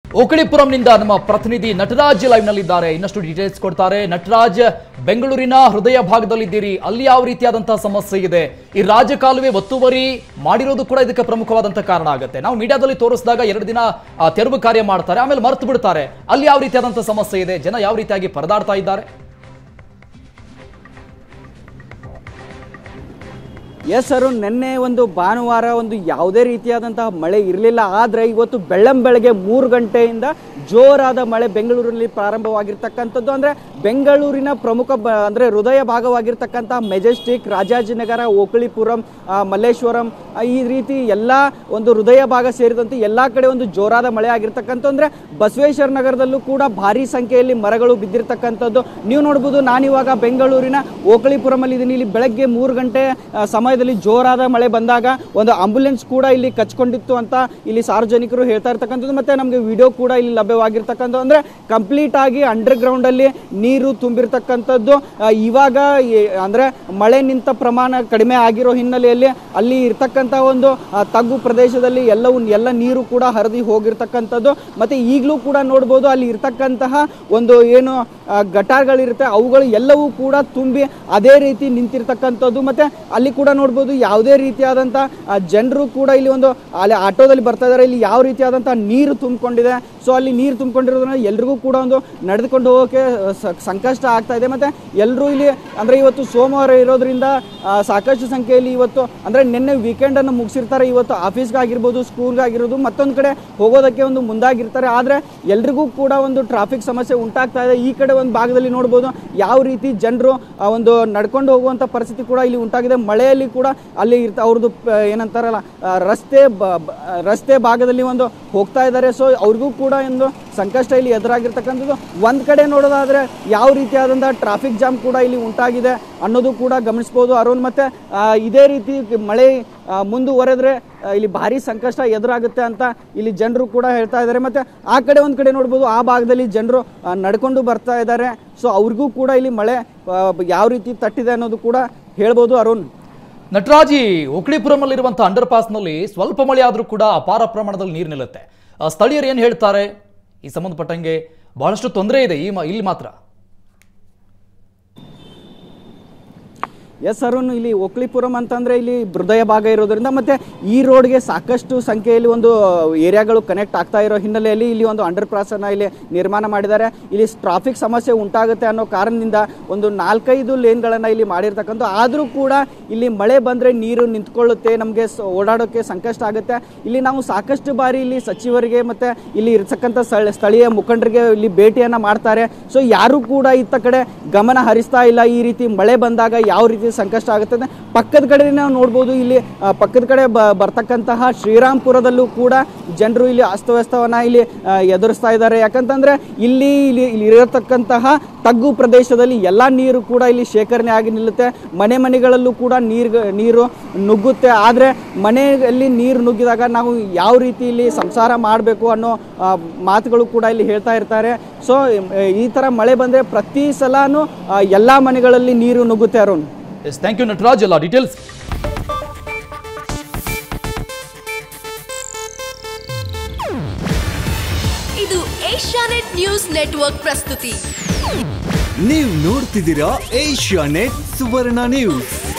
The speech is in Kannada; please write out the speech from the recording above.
ಓಕಳಿಪುರಂನಿಂದ ನಮ್ಮ ಪ್ರತಿನಿಧಿ ನಟರಾಜ್ ಲೈವ್ ನಲ್ಲಿದ್ದಾರೆ ಇನ್ನಷ್ಟು ಡೀಟೇಲ್ಸ್ ಕೊಡ್ತಾರೆ ನಟರಾಜ್ ಬೆಂಗಳೂರಿನ ಹೃದಯ ಭಾಗದಲ್ಲಿದ್ದೀರಿ ಅಲ್ಲಿ ಯಾವ ರೀತಿಯಾದಂತಹ ಸಮಸ್ಯೆ ಇದೆ ಈ ರಾಜಕಾಲುವೆ ಒತ್ತುವರಿ ಮಾಡಿರೋದು ಕೂಡ ಇದಕ್ಕೆ ಪ್ರಮುಖವಾದಂತಹ ಕಾರಣ ಆಗುತ್ತೆ ನಾವು ಮೀಡಿಯಾದಲ್ಲಿ ತೋರಿಸಿದಾಗ ಎರಡು ದಿನ ಆ, ತೆರವು ಕಾರ್ಯ ಮಾಡ್ತಾರೆ ಆಮೇಲೆ ಮರ್ತು ಬಿಡ್ತಾರೆ ಅಲ್ಲಿ ಯಾವ ರೀತಿಯಾದಂತಹ ಸಮಸ್ಯೆ ಇದೆ ಜನ ಯಾವ ರೀತಿಯಾಗಿ ಪರದಾಡ್ತಾ ಇದ್ದಾರೆ ಎಸ್ ಸರ್ ನಿನ್ನೆ ಒಂದು ಭಾನುವಾರ ಒಂದು ಯಾವುದೇ ರೀತಿಯಾದಂತಹ ಮಳೆ ಇರಲಿಲ್ಲ ಆದರೆ ಇವತ್ತು ಬೆಳ್ಳಂಬೆಳಗ್ಗೆ ಮೂರು ಗಂಟೆಯಿಂದ ಜೋರಾದ ಮಳೆ ಬೆಂಗಳೂರಿನಲ್ಲಿ ಪ್ರಾರಂಭವಾಗಿರ್ತಕ್ಕಂಥದ್ದು ಅಂದರೆ ಬೆಂಗಳೂರಿನ ಪ್ರಮುಖ ಬ ಅಂದರೆ ಹೃದಯ ಭಾಗವಾಗಿರ್ತಕ್ಕಂಥ ಮೆಜೆಸ್ಟಿಕ್ ರಾಜಾಜಿನಗರ ಓಕಳಿಪುರಂ ಆ, ಮಲ್ಲೇಶ್ವರಂ ಆ, ಈ ರೀತಿ ಎಲ್ಲ ಒಂದು ಹೃದಯ ಭಾಗ ಸೇರಿದಂತೆ ಎಲ್ಲ ಕಡೆ ಒಂದು ಜೋರಾದ ಮಳೆ ಆಗಿರ್ತಕ್ಕಂಥ ಅಂದರೆ ಬಸವೇಶ್ವರ ನಗರದಲ್ಲೂ ಕೂಡ ಭಾರಿ ಸಂಖ್ಯೆಯಲ್ಲಿ ಮರಗಳು ಬಿದ್ದಿರ್ತಕ್ಕಂಥದ್ದು ನೀವು ನೋಡ್ಬೋದು ನಾನಿವಾಗ ಬೆಂಗಳೂರಿನ ಓಕಳಿಪುರಮಲ್ಲಿ ಇದ್ದೀನಿ ಇಲ್ಲಿ ಬೆಳಗ್ಗೆ ಮೂರು ಗಂಟೆ ಆ, ಸಮಯದಲ್ಲಿ ಜೋರಾದ ಮಳೆ ಬಂದಾಗ ಒಂದು ಆಂಬುಲೆನ್ಸ್ ಕೂಡ ಇಲ್ಲಿ ಕಚ್ಕೊಂಡಿತ್ತು ಅಂತ ಇಲ್ಲಿ ಸಾರ್ವಜನಿಕರು ಹೇಳ್ತಾ ಇರ್ತಕ್ಕಂಥದ್ದು ಮತ್ತೆ ನಮಗೆ ವಿಡಿಯೋ ಕೂಡ ಇಲ್ಲಿ ಲಭ್ಯವಾಗಿರ್ತಕ್ಕಂಥದ್ದು ಅಂದ್ರೆ ಕಂಪ್ಲೀಟ್ ಆಗಿ ಅಂಡರ್ ಗ್ರೌಂಡ್ ಅಲ್ಲಿ ನೀರು ತುಂಬಿರ್ತಕ್ಕಂಥದ್ದು ಆ, ಇವಾಗ ಈ- ಅಂದ್ರೆ ಮಳೆ ನಿಂತ ಪ್ರಮಾಣ ಕಡಿಮೆ ಆಗಿರೋ ಹಿನ್ನೆಲೆಯಲ್ಲಿ ಅಲ್ಲಿ ಇರ್ತಕ್ಕಂಥ ಒಂದು ಆ, ತಗ್ಗು ಪ್ರದೇಶದಲ್ಲಿ ಎಲ್ಲವೂ ಎಲ್ಲ ನೀರು ಕೂಡ ಹರಿದು ಹೋಗಿರ್ತಕ್ಕಂಥದ್ದು ಮತ್ತೆ ಈಗಲೂ ಕೂಡ ನೋಡ್ಬೋದು ಅಲ್ಲಿ ಇರ್ತಕ್ಕಂತಹ ಒಂದು ಏನು ಆ, ಗಟಾರ್ಗಳಿರುತ್ತೆ ಅವುಗಳು ಎಲ್ಲವೂ ಕೂಡ ತುಂಬಿ ಅದೇ ರೀತಿ ನಿಂತಿರ್ತಕ್ಕಂಥದ್ದು ಮತ್ತೆ ಅಲ್ಲಿ ಕೂಡ ನೋಡ್ಬೋದು ಯಾವುದೇ ರೀತಿಯಾದಂಥ ಜನರು ಕೂಡ ಇಲ್ಲಿ ಒಂದು ಅಲ್ಲಿ ಆಟೋದಲ್ಲಿ ಬರ್ತಾ ಇದ್ದಾರೆ ಇಲ್ಲಿ ಯಾವ ರೀತಿಯಾದಂಥ ನೀರು ತುಂಬಿಕೊಂಡಿದೆ ಸೊ ಅಲ್ಲಿ ನೀರು ತುಂಬಿಕೊಂಡಿರೋದ್ರಿಂದ ಎಲ್ರಿಗೂ ಕೂಡ ಒಂದು ನಡೆದುಕೊಂಡು ಹೋಗೋಕೆ ಸ- ಸಂಕಷ್ಟ ಆಗ್ತಾ ಇದೆ ಮತ್ತೆ ಎಲ್ಲರೂ ಇಲ್ಲಿ ಅಂದ್ರೆ ಇವತ್ತು ಸೋಮವಾರ ಇರೋದ್ರಿಂದ ಆ, ಸಾಕಷ್ಟು ಸಂಖ್ಯೆಯಲ್ಲಿ ಇವತ್ತು ಅಂದ್ರೆ ನಿನ್ನೆ ವೀಕೆಂಡ್ ಅನ್ನು ಮುಗಿಸಿರ್ತಾರೆ ಇವತ್ತು ಆಫೀಸ್ಗಾಗಿರ್ಬೋದು ಸ್ಕೂಲ್ಗಾಗಿರ್ಬೋದು ಮತ್ತೊಂದು ಕಡೆ ಹೋಗೋದಕ್ಕೆ ಒಂದು ಮುಂದಾಗಿರ್ತಾರೆ ಆದರೆ ಎಲ್ರಿಗೂ ಕೂಡ ಒಂದು ಟ್ರಾಫಿಕ್ ಸಮಸ್ಯೆ ಉಂಟಾಗ್ತಾ ಇದೆ ಈ ಕಡೆ ಒಂದು ಭಾಗದಲ್ಲಿ ನೋಡ್ಬೋದು ಯಾವ ರೀತಿ ಜನರು ಒಂದು ನಡ್ಕೊಂಡು ಹೋಗುವಂಥ ಪರಿಸ್ಥಿತಿ ಕೂಡ ಇಲ್ಲಿ ಉಂಟಾಗಿದೆ ಮಳೆಯಲ್ಲಿ ಕೂಡ ಅಲ್ಲಿ ಇರ್ತ ಅವ್ರದ್ದು ಪ- ಏನಂತಾರಲ್ಲ ಆ, ರಸ್ತೆ ಬ- ಬ- ರಸ್ತೆ ಭಾಗದಲ್ಲಿ ಒಂದು ಹೋಗ್ತಾ ಇದ್ದಾರೆ ಸೊ ಅವ್ರಿಗೂ ಕೂಡ ಒಂದು ಸಂಕಷ್ಟ ಇಲ್ಲಿ ಎದುರಾಗಿರ್ತಕ್ಕಂಥದ್ದು ಒಂದು ಕಡೆ ನೋಡೋದಾದ್ರೆ ಯಾವ ರೀತಿಯಾದಂಥ ಟ್ರಾಫಿಕ್ ಜಾಮ್ ಕೂಡ ಇಲ್ಲಿ ಉಂಟಾಗಿದೆ ಅನ್ನೋದು ಕೂಡ ಗಮನಿಸ್ಬೋದು ಅರುಣ್ ಮತ್ತೆ ಆ, ಇದೇ ರೀತಿ ಮಳೆ ಆ, ಮುಂದುವರೆದ್ರೆ ಆ, ಇಲ್ಲಿ ಭಾರಿ ಸಂಕಷ್ಟ ಎದುರಾಗುತ್ತೆ ಅಂತ ಇಲ್ಲಿ ಜನರು ಕೂಡ ಹೇಳ್ತಾ ಇದ್ದಾರೆ ಮತ್ತೆ ಆ ಕಡೆ ಒಂದು ಕಡೆ ನೋಡ್ಬೋದು ಆ ಭಾಗದಲ್ಲಿ ಜನರು ಆ, ನಡ್ಕೊಂಡು ಬರ್ತಾ ಇದ್ದಾರೆ ಸೊ ಅವ್ರಿಗೂ ಕೂಡ ಇಲ್ಲಿ ಮಳೆ ಆ, ಯಾವ ರೀತಿ ತಟ್ಟಿದೆ ಅನ್ನೋದು ಕೂಡ ಹೇಳ್ಬೋದು ಅರುಣ್ ನಟರಾಜಿ ಓಕಳಿಪುರಮಲ್ಲಿರುವಂತಹ ಅಂಡರ್ ಪಾಸ್ನಲ್ಲಿ ಸ್ವಲ್ಪ ಮಳೆ ಆದರೂ ಕೂಡ ಅಪಾರ ಪ್ರಮಾಣದಲ್ಲಿ ನೀರು ನಿಲ್ಲುತ್ತೆ ಆ, ಸ್ಥಳೀಯರು ಏನು ಹೇಳ್ತಾರೆ ಈ ಸಂಬಂಧಪಟ್ಟಂಗೆ ಬಹಳಷ್ಟು ತೊಂದರೆ ಇದೆ ಈ ಮ- ಇಲ್ಲಿ ಮಾತ್ರ ಎಸ್ ಅರುಣ್ ಇಲ್ಲಿ ಒಕ್ಲಿಪುರಂ ಅಂತಂದ್ರೆ ಇಲ್ಲಿ ಹೃದಯ ಭಾಗ ಇರೋದ್ರಿಂದ ಮತ್ತೆ ಈ ರೋಡ್ಗೆ ಸಾಕಷ್ಟು ಸಂಖ್ಯೆಯಲ್ಲಿ ಒಂದು ಏರಿಯಾಗಳು ಕನೆಕ್ಟ್ ಆಗ್ತಾ ಇರೋ ಹಿನ್ನೆಲೆಯಲ್ಲಿ ಇಲ್ಲಿ ಒಂದು ಅಂಡರ್ ಪಾಸ್ ಅನ್ನ ಇಲ್ಲಿ ನಿರ್ಮಾಣ ಮಾಡಿದ್ದಾರೆ ಇಲ್ಲಿ ಟ್ರಾಫಿಕ್ ಸಮಸ್ಯೆ ಉಂಟಾಗುತ್ತೆ ಅನ್ನೋ ಕಾರಣದಿಂದ ಒಂದು ನಾಲ್ಕೈದು ಲೇನ್ಗಳನ್ನ ಇಲ್ಲಿ ಮಾಡಿರ್ತಕ್ಕಂಥ ಆದರೂ ಕೂಡ ಇಲ್ಲಿ ಮಳೆ ಬಂದ್ರೆ ನೀರು ನಿಂತ್ಕೊಳ್ಳುತ್ತೆ ನಮಗೆ ಓಡಾಡೋಕೆ ಸಂಕಷ್ಟ ಆಗುತ್ತೆ ಇಲ್ಲಿ ನಾವು ಸಾಕಷ್ಟು ಬಾರಿ ಇಲ್ಲಿ ಸಚಿವರಿಗೆ ಮತ್ತೆ ಇಲ್ಲಿ ಇರ್ತಕ್ಕಂಥ ಸ್ಥಳ- ಸ್ಥಳೀಯ ಮುಖಂಡರಿಗೆ ಇಲ್ಲಿ ಭೇಟಿಯನ್ನ ಮಾಡ್ತಾರೆ ಸೊ ಯಾರು ಕೂಡ ಇತ್ತ ಕಡೆ ಗಮನ ಹರಿಸ್ತಾ ಇಲ್ಲ ಈ ರೀತಿ ಮಳೆ ಬಂದಾಗ ಯಾವ ರೀತಿ ಸಂಕಷ್ಟ ಆಗುತ್ತೆ ಅಂದ್ರೆ ಪಕ್ಕದ ಕಡೆ ನಾವು ನೋಡ್ಬೋದು ಇಲ್ಲಿ ಆ, ಪಕ್ಕದ ಕಡೆ ಬ ಬರ್ತಕ್ಕಂತಹ ಶ್ರೀರಾಮ್ಪುರದಲ್ಲೂ ಕೂಡ ಜನರು ಇಲ್ಲಿ ಅಸ್ತವ್ಯಸ್ತವನ್ನ ಇಲ್ಲಿ ಆ, ಎದುರಿಸ್ತಾ ಇದ್ದಾರೆ ಯಾಕಂತಂದ್ರೆ ಇಲ್ಲಿ ಇಲ್ಲಿ ಇಲ್ಲಿ ಇರತಕ್ಕಂತಹ ತಗ್ಗು ಪ್ರದೇಶದಲ್ಲಿ ಎಲ್ಲ ನೀರು ಕೂಡ ಇಲ್ಲಿ ಶೇಖರಣೆ ಆಗಿ ನಿಲ್ಲುತ್ತೆ ಮನೆ ಮನೆಗಳಲ್ಲೂ ಕೂಡ ನೀರು ನೀರು ನುಗ್ಗುತ್ತೆ ಆದರೆ ಮನೆಯಲ್ಲಿ ನೀರು ನುಗ್ಗಿದಾಗ ನಾವು ಯಾವ ರೀತಿ ಇಲ್ಲಿ ಸಂಸಾರ ಮಾಡಬೇಕು ಅನ್ನೋ ಆ, ಮಾತುಗಳು ಕೂಡ ಇಲ್ಲಿ ಹೇಳ್ತಾ ಇರ್ತಾರೆ ಸೊ ಈ ಥರ ಮಳೆ ಬಂದರೆ ಪ್ರತಿ ಸಲನೂ ಎಲ್ಲ ಮನೆಗಳಲ್ಲಿ ನೀರು ನುಗ್ಗುತ್ತೆ Arun yes thank you Nataraj ಎಲ್ಲ ಡೀಟೇಲ್ಸ್ ಇದು ಏಷ್ಯಾನೆಟ್ ನ್ಯೂಸ್ ನೆಟ್ವರ್ಕ್ ಪ್ರಸ್ತುತಿ ನೀವು ನೋಡ್ತಿದ್ದೀರಾ ಏಷ್ಯಾ ನೆಟ್ ಸುವರ್ಣ ನ್ಯೂಸ್